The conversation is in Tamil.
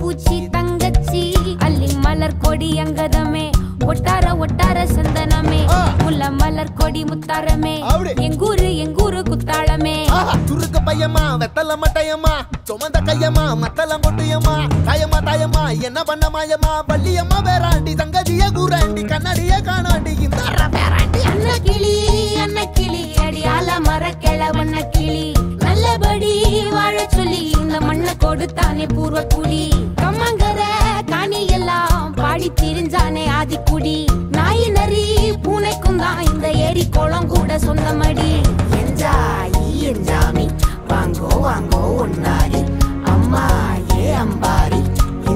பூச்சி தங்கச்சி அள்ளி மலர் கொடி அங்கதமே ஒட்டார ஒட்டார சந்தனமே ஆ. முல்ல மலர் கொடி முத்தாரமே அப்படி. எங்கூரு எங்கூரு குத்தாளமே ஆஹா, சுருக்கு பையமா வெத்தல மட்டையம்மா சுமந்த கையம்மா மத்தல கொட்டியம்மா தாயம்மா தாயம்மா என்ன பண்ண மாயம்மா பள்ளியம்மா வேறாண்டி சங்கதிய கூறாண்டி கண்ணாடிய காணாண்டி இந்த வேறாண்டி அன்ன கிளி அன்ன கிளி அடியால மர கிழவண்ண கிளி நல்லபடி வாழ சொல்லி இந்த மண்ணை கொடுத்தானே பூர்வ குடி கம்மங்கர காணி எல்லாம் பாடி திரிஞ்சானே ஆதிக்குடி நாய் நரி பூனைக்கும் தான் இந்த ஏரி குளம் கூட சொந்தமடி என்ஜாய் என்ஜாமி வாங்கோ வாங்கோ ஒன்னா